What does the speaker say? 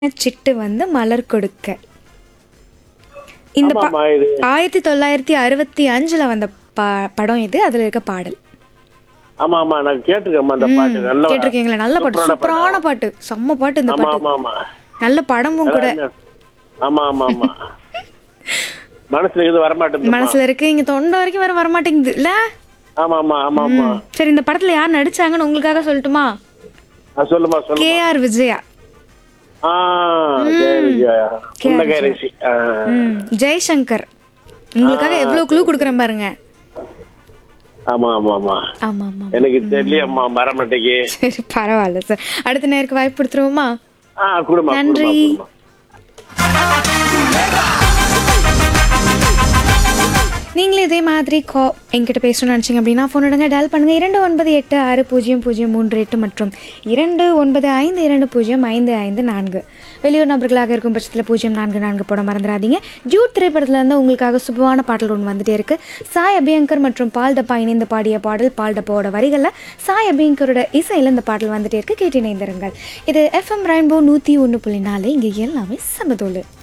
சிட்டு வந்து மலர் கொடுக்க இந்த ப- ஆமாம்மா, இது ஆயிரத்தி தொள்ளாயிரத்தி அறுபத்தி அஞ்சுல வந்த ப படம் இது அதுல இருக்க பாடல் ஆமா ஆமா நான் கேட்டிருக்கேன்மா அந்த பாட்டு நல்ல கேட்டிருக்கீங்களா நல்ல பாட்டு சூப்பரான பாட்டு செம்ம பாட்டு இந்த ஆமா பாட்டு ஆமா ஆமா நல்ல படமும் கூட ஆமா ஆமா ஆமா மனசுல இது வரமாட்டேங்குது மனசுல இருக்கு இங்க தொண்டை வரைக்கும் வர வரமாட்டேங்குது இல்ல ஆமா ஆமா ஆமா ஆமா சரி இந்த படத்துல யார் நடிச்சாங்கன்னு உங்களுக்காக சொல்லட்டுமா ஆ, சொல்லுமா சொல்லு கே ஆர் விஜயா ஆ சரி இந்த கைரேசி ஆ. ம், ஜெய்சங்கர் உங்களுக்காக எவ்வளவு குழு கொடுக்குறேன் பாருங்க ஆமா ஆமா ஆமா ஆமா ஆமா எனக்கு தெரியலையம்மா மரமட்டைக்கு சரி பரவாயில்ல சார் அடுத்த நேருக்கு வாய்ப்பு கொடுத்துருவோமா ஆ குடும்பம் நன்றி. நீங்களும் இதே மாதிரி கா என்கிட்ட பேசணும்னு நினச்சிங்க அப்படின்னா ஃபோன் எடுங்க டயல் பண்ணுங்கள் இரண்டு ஒன்பது எட்டு ஆறு பூஜ்ஜியம் பூஜ்ஜியம் மூன்று எட்டு மற்றும் இரண்டு ஒன்பது ஐந்து இரண்டு பூஜ்ஜியம் ஐந்து ஐந்து நான்கு வெளியூர் நபர்களாக இருக்கும் பட்சத்தில் பூஜ்ஜியம் நான்கு நான்கு போட மறந்துடாதீங்க ஜூட் திரைப்படத்தில் இருந்து உங்களுக்காக சுபமான பாடல் ஒன்று வந்துட்டே இருக்கு சாய் அபியங்கர் மற்றும் பால் டப்பா இணைந்து பாடிய பாடல் பால் டப்பாவோட வரிகளில் சாய் அபியங்கரோட இசையில் இந்த பாடல் வந்துட்டே இருக்கு கேட்டு இணைந்திருங்கள் இது எஃப்எம் ரெயின்போ நூற்றி ஒன்று புள்ளி நாலு இங்கே எல்லாமே சமதோலு